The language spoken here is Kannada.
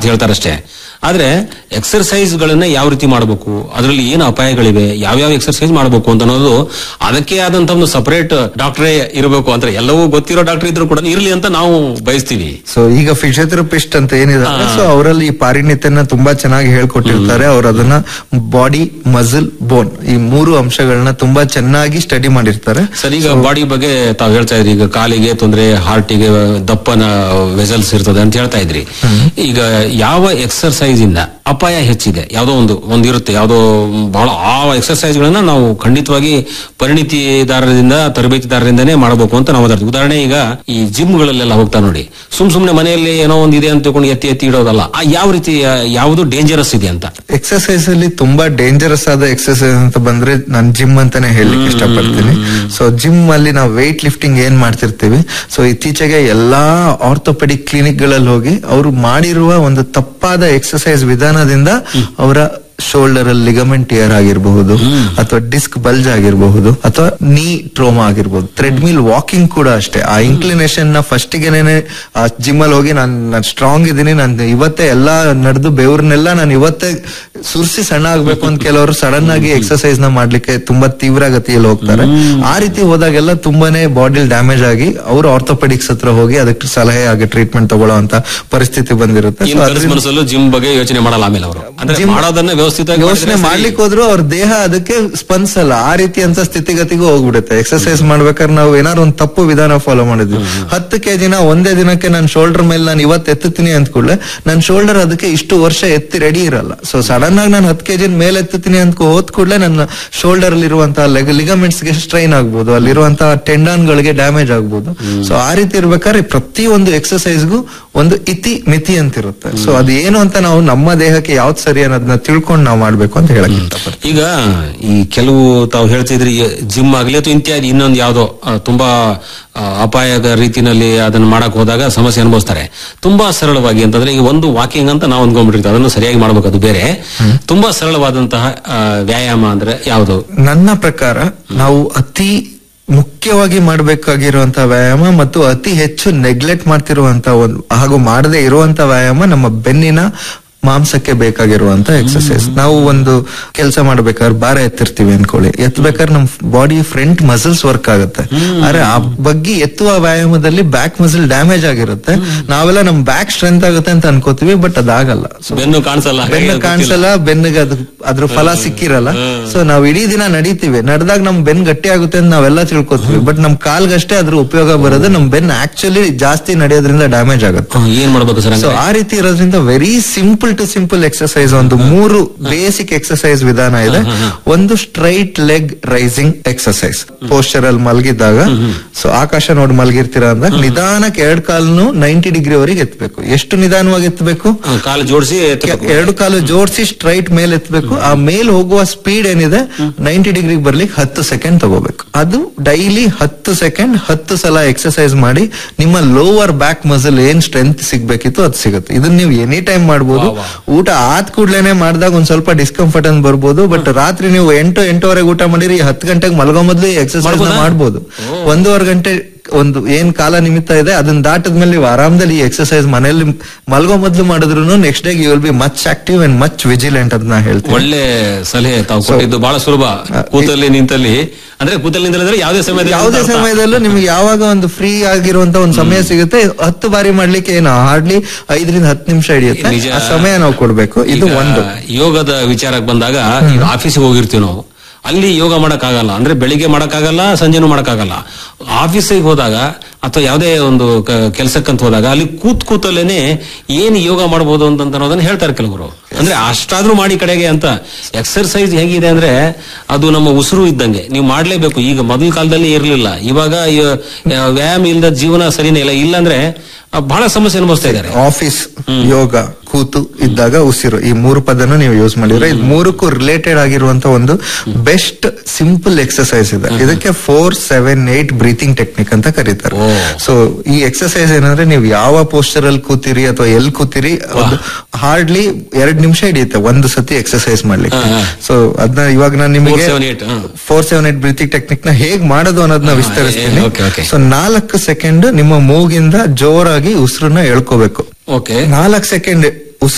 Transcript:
ಹೇಳ್ತಾರಷ್ಟೇ ಆದ್ರೆ ಎಕ್ಸರ್ಸೈಸ್ ಗಳನ್ನ ಯಾವ ರೀತಿ ಮಾಡಬೇಕು ಅದರಲ್ಲಿ ಏನು ಅಪಾಯಗಳಿವೆ ಯಾವ್ಯಾವ ಎಕ್ಸರ್ಸೈಸ್ ಮಾಡಬೇಕು ಅಂತ ಅನ್ನೋದು ಅದಕ್ಕೆ ಆದಂತ ಒಂದು ಸಪರೇಟ್ ಡಾಕ್ಟರೇ ಇರಬೇಕು ಅಂದ್ರೆ ಎಲ್ಲವೂ ಗೊತ್ತಿರೋ ಡಾಕ್ಟರ್ ಇದ್ರು ಕೂಡ ಇರ್ಲಿ ಅಂತ ನಾವು ಬಯಸ್ತೀವಿ ಸೊ ಈಗ ಫಿಸಿಯೋಥೆರಪಿಸ್ಟ್ ಅಂತ ಏನಿದ್ದಾರೆ ಸೊ ಅವರಲ್ಲಿ ಈ ಪಾರಿಣಿತ್ಯನ ತುಂಬಾ ಚೆನ್ನಾಗಿ ಹೇಳ್ಕೊಟ್ಟಿರ್ತಾರೆ ಅವ್ರು ಅದನ್ನ ಬಾಡಿ ಮಸಲ್ ಬೋನ್ ಈ ಮೂರು ಅಂಶಗಳನ್ನ ತುಂಬಾ ಚೆನ್ನಾಗಿ ಸ್ಟಡಿ ಮಾಡಿರ್ತಾರೆ ಸರ್ ಈಗ ಬಾಡಿ ಬಗ್ಗೆ ತಾವು ಹೇಳ್ತಾ ಇದ್ರಿ ಈಗ ಕಾಲಿಗೆ ತೊಂದ್ರೆ ಹಾರ್ಟಿಗೆ ದಪ್ಪನ ವೆಸಲ್ಸ್ ಇರ್ತದೆ ಅಂತ ಹೇಳ್ತಾ ಇದ್ರಿ ಈಗ ಯಾವ ಎಕ್ಸರ್ಸೈಸ್ ಇಂದ ಅಪಾಯ ಹೆಚ್ಚಿದೆ ಯಾವುದೋ ಒಂದು ಒಂದು ಇರುತ್ತೆ ಯಾವುದೋ ಬಹಳ ಆ ಎಕ್ಸರ್ಸೈಸ್ ಗಳನ್ನ ನಾವು ಖಂಡಿತವಾಗಿ ಪರಿಣಿತಿದಾರರಿಂದ ತರಬೇತಿದಾರರಿಂದನೇ ಮಾಡಬೇಕು ಅಂತ ನಾವು ಮಾತಾಡ್ತೀವಿ ಉದಾಹರಣೆ ಈಗ ಈ ಜಿಮ್ ಗಳಲ್ಲೆಲ್ಲ ಹೋಗ್ತಾ ನೋಡಿ ಸುಮ್ ಸುಮ್ನೆ ಮನೆಯಲ್ಲಿ ಏನೋ ಒಂದು ಇದೆ ಅಂತ ತಿಳ್ಕೊಂಡು ಎತ್ತಿ ಎತ್ತಿ ಇಡೋದಲ್ಲ ಆ ಯಾವ ರೀತಿ ಯಾವುದು ಡೇಂಜರಸ್ ಇದೆ ಅಂತ ಎಕ್ಸರ್ಸೈಸ್ ಅಲ್ಲಿ ತುಂಬಾ ಡೇಂಜರಸ್ ಆದ ಎಕ್ಸರ್ಸೈಸ್ ಅಂತ ಬಂದ್ರೆ ನಾನು ಜಿಮ್ ಅಂತಾನೆ ಹೇಳಲಿಕ್ಕೆ ಇಷ್ಟಪಡ್ತೀನಿ ಸೊ ಜಿಮ್ ಅಲ್ಲಿ ನಾವು ವೆಯ್ಟ್ ಲಿಫ್ಟಿಂಗ್ ಏನ್ ಮಾಡ್ತಿರ್ತೀವಿ ಸೊ ಇತ್ತೀಚೆಗೆ ಎಲ್ಲಾ ಆರ್ಥೋಪೆಡಿಕ್ ಕ್ಲಿನಿಕ್ ಗಳಲ್ಲಿ ಹೋಗಿ ಅವರು ಮಾಡಿರುವ ಒಂದು ತಪ್ಪಾದ ಎಕ್ಸರ್ಸೈಸ್ ವಿಧಾನದಿಂದ ಅವರ ಶೋಲ್ಡರ್ ಅಲ್ಲಿ ಲಿಗಮೆಂಟ್ ಇಯರ್ ಆಗಿರಬಹುದು ಅಥವಾ ಡಿಸ್ಕ್ ಬಲ್ಜ್ ಆಗಿರಬಹುದು ಅಥವಾ ನೀ ಟ್ರೋಮಾ ಆಗಿರ್ಬಹುದು ಥ್ರೆಡ್ಮಿಲ್ ವಾಕಿಂಗ್ ಕೂಡ ಅಷ್ಟೇ ಆ ಇನ್ಕ್ಲಿನೇಷನ್ ನ ಫಸ್ಟ್ ಗೆನೆ ಆ ಜಿಮ್ ಅಲ್ಲಿ ಹೋಗಿ ನಾನು ನಾನು ಸ್ಟ್ರಾಂಗ್ ಇದೀನಿ ನಾನು ಇವತ್ತೇ ಎಲ್ಲಾ ನಡೆದು ಬೆವ್ರನ್ನೆಲ್ಲ ನಾನು ಇವತ್ತೇ ಸುರ್ಸಿ ಸಣ್ಣ ಆಗ್ಬೇಕು ಅಂತ ಕೆಲವರು ಸಡನ್ ಆಗಿ ಎಕ್ಸರ್ಸೈಸ್ ನ ಮಾಡ್ಲಿಕ್ಕೆ ತುಂಬಾ ತೀವ್ರ ಗತಿಯಲ್ಲಿ ಹೋಗ್ತಾರೆ ಆ ರೀತಿ ಹೋದಾಗೆಲ್ಲ ತುಂಬಾನೇ ಬಾಡಿ ಡ್ಯಾಮೇಜ್ ಆಗಿ ಅವರು ಆರ್ಥೋಪೆಡಿಕ್ಸ್ ಹತ್ರ ಹೋಗಿ ಅದಕ್ಕೆ ಸಲಹೆ ಆಗಿ ಟ್ರೀಟ್ಮೆಂಟ್ ತಗೊಳ್ಳೋ ಅಂತ ಪರಿಸ್ಥಿತಿ ಬಂದಿರುತ್ತೆ So ಇನ್ನು ಕನಸು ಅದ್ರಿಂದ- ಮನಸ್ಸಲ್ಲೂ ಜಿಮ್ ಬಗ್ಗೆ ಯೋಚನೆ ಮಾಡಲ್ಲ ಆಮೇಲೆ ಅವರು ಅಂದ್ರೆ Gym- ಮಾಡೋದನ್ನ ವ್ಯವಸ್ಥಿತವಾಗಿ ಯೋಚನೆ ಮಾಡಿದ್ರೆ ಸರಿ. ಮಾಡ್ಲಿಕ್ಕೆ ಹೋದ್ರು ಅವ್ರ ದೇಹ ಅದಕ್ಕೆ ಸ್ಪಂದಿಸಲ್ಲ ಆ ರೀತಿ ಅಂತ ಸ್ಥಿತಿಗತಿಗೂ ಹೋಗ್ಬಿಡುತ್ತೆ ಎಕ್ಸರ್ಸೈಸ್ ಮಾಡ್ಬೇಕಾದ್ರೆ ನಾವು ಏನಾದ್ರು ಒಂದು ತಪ್ಪು ವಿಧಾನ ಫಾಲೋ ಮಾಡಿದ್ವಿ ಹತ್ತು ಕೆಜಿನ ಒಂದೇ ದಿನಕ್ಕೆ ನಾನು ಶೋಲ್ಡರ್ ಮೇಲೆ ನಾನು ಇವತ್ತು ಎತ್ತುತ್ತೀನಿ ಅಂದ ಕೂಡಲೇ ನನ್ನ ಶೋಲ್ಡರ್ ಅದಕ್ಕೆ ಇಷ್ಟು ವರ್ಷ ಎತ್ತಿ ರೆಡಿ ಇರಲ್ಲ ಸೊ ಸಡನ್ ಆಗಿ ನಾನು ಹತ್ತು ಕೆಜಿನ ಮೇಲೆ ಎತ್ತುತ್ತೀನಿ ಅಂತ ಹೋದ್ ಕೂಡಲೇ ನನ್ನ ಶೋಲ್ಡರ್ ಅಲ್ಲಿ ಇರುವಂತಹ ಲಿಗಮೆಂಟ್ಸ್ ಗೆ ಸ್ಟ್ರೈನ್ ಆಗ್ಬೋದು ಅಲ್ಲಿರುವಂತಹ ಟೆಂಡಾನ್ ಗಳಿಗೆ ಡ್ಯಾಮೇಜ್ ಆಗ್ಬೋದು ಸೊ ಆ ರೀತಿ ಇರ್ಬೇಕಾದ್ರೆ ಪ್ರತಿ ಒಂದು ಎಕ್ಸರ್ಸೈಸ್ಗೂ ಒಂದು ಇತಿ ಮಿತಿ ಅಂತ ಇರುತ್ತೆ ಸೊ ಅದು ಏನು ಅಂತ ನಾವು ನಮ್ಮ ದೇಹಕ್ಕೆ ಯಾವ್ದು ಸರಿ ಅನ್ನೋದನ್ನ ತಿಳ್ಕೊಂಡು ನಾವು ಮಾಡ್ಬೇಕು ಅಂತ ಹೇಳಕ್ ಇಷ್ಟಪಡ್ತೀನಿ ಈಗ ಈ ಕೆಲವು ತಾವು ಹೇಳ್ತಿದ್ರಿ ಜಿಮ್ ಆಗ್ಲಿ ಅಥವಾ ಇತ್ಯಾದಿ ಇನ್ನೊಂದು ಯಾವ್ದೋ ಆ, ತುಂಬಾ ಆ, ಅಪಾಯದ ರೀತಿನಲ್ಲಿ ಅದನ್ನ ಮಾಡಕ್ ಹೋದಾಗ ಸಮಸ್ಯೆ ಅನುಭವಿಸ್ತಾರೆ ತುಂಬಾ ಸರಳವಾಗಿ ಅಂತಂದ್ರೆ ಈಗ ಒಂದು ವಾಕಿಂಗ್ ಅಂತ ನಾವು ಅಂದ್ಕೊಂಡ್ಬಿಟ್ಟಿರ್ತೀವಿ ಅದನ್ನು ಸರಿಯಾಗಿ ಮಾಡ್ಬೇಕು ಅದು ಬೇರೆ ತುಂಬಾ ಸರಳವಾದಂತಹ ಆ, ವ್ಯಾಯಾಮ ಅಂದ್ರೆ ಯಾವುದು ನನ್ನ ಪ್ರಕಾರ ನಾವು ಅತಿ ಮುಖ್ಯವಾಗಿ ಮಾಡಬೇಕಾಗಿರುವಂತಹ ವ್ಯಾಯಾಮ ಮತ್ತು ಅತಿ ಹೆಚ್ಚು ನೆಗ್ಲೆಕ್ಟ್ ಮಾಡ್ತಿರುವಂತ ಒಂದು ಹಾಗೂ ಮಾಡದೇ ಇರುವಂತ ವ್ಯಾಯಾಮ ನಮ್ಮ ಬೆನ್ನಿನ ಮಾಂಸಕ್ಕೆ ಬೇಕಾಗಿರುವಂತ ಎಕ್ಸರ್ಸೈಸ್ ನಾವು ಒಂದು ಕೆಲಸ ಮಾಡ್ಬೇಕಾದ್ರೆ ಭಾರ ಎತ್ತಿರ್ತೀವಿ ಅನ್ಕೊಳ್ಳಿ ಎತ್ತಬೇಕಾದ್ರೆ ನಮ್ ಬಾಡಿ ಫ್ರಂಟ್ ಮಸಲ್ಸ್ ವರ್ಕ್ ಆಗುತ್ತೆ ಆದ್ರೆ ಆ ಬಗ್ಗೆ ಎತ್ತುವ ವ್ಯಾಯಾಮದಲ್ಲಿ ಬ್ಯಾಕ್ ಮಸಲ್ ಡ್ಯಾಮೇಜ್ ಆಗಿರುತ್ತೆ ನಾವೆಲ್ಲ ನಮ್ ಬ್ಯಾಕ್ ಸ್ಟ್ರೆಂತ್ ಆಗುತ್ತೆ ಅಂತ ಅನ್ಕೋತೀವಿ ಬಟ್ ಅದಾಗಲ್ಲ So, ಬೆನ್ನು ಕಾಣಿಸಲ್ಲ ಬೆನ್ನು ಕಾಣಿಸಲ್ಲ ಬೆನ್ನಿಗೆ ಅದು ಅದ್ರ ಫಲ ಸಿಕ್ಕಿರಲ್ಲ ಸೊ ನಾವ್ ಇಡೀ ದಿನ ನಡೀತೀವಿ ನಡೆದಾಗ ನಮ್ ಬೆನ್ ಗಟ್ಟಿ ಆಗುತ್ತೆ ಅಂತ ನಾವೆಲ್ಲ ತಿಳ್ಕೊತೀವಿ ಬಟ್ ನಮ್ ಕಾಲ್ಗಷ್ಟೇ ಅದ್ರ ಉಪಯೋಗ ಬರೋದು ನಮ್ ಬೆನ್ ಆಕ್ಚುಲಿ ಜಾಸ್ತಿ ನಡೆಯೋದ್ರಿಂದ ಡ್ಯಾಮೇಜ್ ಆಗುತ್ತೆ ಹ್ಮ್, ಏನ್ ಮಾಡ್ಬೇಕು ಸರ್ ಸೊ ಆ ರೀತಿ ಇರೋದ್ರಿಂದ very simple to simple exercise ಒಂದು ಮೂರು ಬೇಸಿಕ್ ಎಕ್ಸರ್ಸೈಸ್ ವಿಧಾನ ಇದೆ ಒಂದು straight leg raising exercise posture ಅಲ್ಲಿ ಮಲಗಿದ್ದಾಗ ಸೊ ಆಕಾಶ ನೋಡಿ ಮಲಗಿರ್ತೀರಾ ಅಂದಾಗ ನಿಧಾನಕ್ಕೆ ಎರಡ್ ಕಾಲ್ನು ನೈಂಟಿ ಡಿಗ್ರಿ ವರೆಗೆ ಎತ್ತಬೇಕು ಎಷ್ಟು ನಿಧಾನವಾಗಿ ಎತ್ತಬೇಕು ಕಾಲು ಜೋಡಿಸಿ ಎರಡು ಕಾಲು ಜೋಡಿಸಿ ಸ್ಟ್ರೈಟ್ ಮೇಲೆ ಎತ್ತಬೇಕು ಆ ಮೇಲ್ ಹೋಗುವ ಸ್ಪೀಡ್ ಏನಿದೆ ನೈಂಟಿ ಡಿಗ್ರಿ ಬರ್ಲಿಕ್ಕೆ ಹತ್ತು ಸೆಕೆಂಡ್ ತಗೋಬೇಕು ಅದು ಡೈಲಿ ಹತ್ತು ಸೆಕೆಂಡ್ ಹತ್ತು ಸಲ ಎಕ್ಸರ್ಸೈಸ್ ಮಾಡಿ ನಿಮ್ಮ ಲೋವರ್ ಬ್ಯಾಕ್ ಮಸಲ್ ಏನ್ ಸ್ಟ್ರೆಂತ್ ಸಿಗ್ಬೇಕಿತ್ತು ಅದು ಸಿಗುತ್ತೆ ಇದನ್ನ ನೀವು ಎನಿ ಟೈಮ್ ಮಾಡ್ಬೋದು ಊಟ ಆದ್ ಕೂಡ್ಲೇನೆ ಮಾಡಿದಾಗ ಒಂದ್ ಸ್ವಲ್ಪ ಡಿಸ್ಕಂಫರ್ಟ್ ಅಂತ ಬರ್ಬೋದು ಬಟ್ ರಾತ್ರಿ ನೀವು ಎಂಟು ಎಂಟುವರೆಗೆ ಊಟ ಮಾಡಿರಿ ಹತ್ತು ಗಂಟೆಗೆ ಮಲ್ಗೋ ಮೊದ್ಲು ಎಕ್ಸರ್ಸೈಸ್ ಮಾಡ್ಬೋದು ಒಂದೂವರೆ ಗಂಟೆ ಒಂದು ಏನ್ ಕಾಲ ನಿಮಿತ್ತ ಇದೆ ಅದನ್ನ ದಾಟದ್ಮೇಲೆ ನೀವು ಆರಾಮದಲ್ಲಿ ಈ ಎಕ್ಸರ್ಸೈಸ್ ಮನೆಯಲ್ಲಿ ಮಲ್ಗೋ ಮೊದ್ಲು ಮಾಡಿದ್ರು next day you will be much active and much vigilant ಅಂತ ನಾ ಹೇಳ್ತೀನಿ ಒಳ್ಳೆ ಸಲಹೆ ತಾವು ಕೊಟ್ಟಿದ್ದು ಬಹಳ ಸುಲಭ ಕೂತಲ್ಲಿ ನಿಂತಲ್ಲಿ ಅಂದ್ರೆ ಕೂತಲ್ಲಿ ನಿಂತಲ್ಲಿ ಅಂದ್ರೆ ಯಾವುದೇ ಸಮಯದಲ್ಲಿ ಯಾವುದೇ ಅಂತ ಅರ್ಥ. ಸಮಯದಲ್ಲೂ ನಿಮ್ಗೆ ಯಾವಾಗ ಒಂದು ಫ್ರೀ ಆಗಿರುವಂತ ಒಂದು ಸಮಯ ಸಿಗುತ್ತೆ ಹತ್ತು ಬಾರಿ ಮಾಡ್ಲಿಕ್ಕೆ ಏನು ಹಾರ್ಡ್ಲಿ ಐದರಿಂದ ಹತ್ತು ನಿಮಿಷ ಹಿಡಿಯುತ್ತೆ ನಿಜ. ಆ ಸಮಯ ನಾವು ಕೊಡ್ಬೇಕು ಇದು ಈಗ ಒಂದು ಯೋಗದ ವಿಚಾರಕ್ಕೆ ಬಂದಾಗ ಈಗ ಆಫೀಸಿಗೆ ಹೋಗಿರ್ತೀವಿ ನಾವು ಅಲ್ಲಿ ಯೋಗ ಮಾಡಕ್ಕಾಗಲ್ಲ ಅಂದ್ರೆ ಬೆಳಿಗ್ಗೆ ಮಾಡಕ್ಕಾಗಲ್ಲ ಸಂಜೆನೂ ಮಾಡಕ್ಕಾಗಲ್ಲ ಆಫೀಸಿಗೆ ಹೋದಾಗ ಅಥವಾ ಯಾವುದೇ ಒಂದು ಕೆಲಸಕ್ಕಂತ ಹೋದಾಗ ಅಲ್ಲಿ ಕೂತ್ ಕೂತಲ್ಲೇನೆ ಏನ್ ಯೋಗ ಮಾಡಬಹುದು ಅಂತ ಅನ್ನೋದನ್ನ ಹೇಳ್ತಾರೆ ಕೆಲವರು ಅಂದ್ರೆ ಅಷ್ಟಾದ್ರೂ ಮಾಡಿ ಕಡೆಗೆ ಅಂತ ಎಕ್ಸರ್ಸೈಸ್ ಹೇಗಿದೆ ಅಂದ್ರೆ ಅದು ನಮ್ಮ ಉಸಿರು ಇದ್ದಂಗೆ ನೀವು ಮಾಡ್ಲೇಬೇಕು ಈಗ ಮೊದಲ ಕಾಲದಲ್ಲಿ ಇರ್ಲಿಲ್ಲ ಇವಾಗ ಯ- ವ್ಯಾಯಾಮ ಇಲ್ಲದ ಜೀವನ ಸರಿನೇ ಇಲ್ಲ ಇಲ್ಲಾಂದ್ರೆ ಆ, ಬಹಳ ಸಮಸ್ಯೆ ಅನುಭವಿಸ್ತಾ ಇದ್ದಾರೆ ಆಫೀಸ್ ಯೋಗ ಕೂತು ಇದ್ದಾಗ ಉಸಿರು ಈ ಮೂರು ಪದನ ನೀವು ಯೂಸ್ ಮಾಡಿದ್ರೆ ಇದು ಮೂರಕ್ಕೂ ರಿಲೇಟೆಡ್ ಆಗಿರುವಂತ ಒಂದು ಬೆಸ್ಟ್ ಸಿಂಪಲ್ ಎಕ್ಸರ್ಸೈಸ್ ಇದೆ ಇದಕ್ಕೆ four seven eight breathing technique ಅಂತ ಕರೀತಾರೆ ಸೊ ಈ ಎಕ್ಸರ್ಸೈಸ್ ಏನಂದ್ರೆ ನೀವು ಯಾವ ಪೋಸ್ಟರ್ ಅಲ್ಲಿ ಕೂತಿರಿ ಅಥವಾ ಎಲ್ಲಿ ಕೂತಿರಿ ಒಂದು ಹಾರ್ಡ್ಲಿ ಎರಡ್ ನಿಮಿಷ ಹಿಡಿಯುತ್ತೆ ಒಂದು ಸತಿ ಎಕ್ಸರ್ಸೈಸ್ ಮಾಡ್ಲಿಕ್ಕೆ ಸೊ ಅದನ್ನ ಇವಾಗ ನಾನು ನಿಮಗೆ 478, ಹಾ. Four seven eight breathing technique ನ ಹೇಗ್ ಮಾಡೋದು ಅನ್ನೋದನ್ನ ವಿಸ್ತರಿಸ್ತೀನಿ okay, okay. ಸೊ ನಾಲ್ಕು ಸೆಕೆಂಡ್ ನಿಮ್ಮ ಮೂಗಿಂದ ಜೋರಾಗಿ ಉಸಿರನ್ನ ಎಳ್ಕೋಬೇಕು ಓಕೆ ನಾಲ್ಕು ಸೆಕೆಂಡ್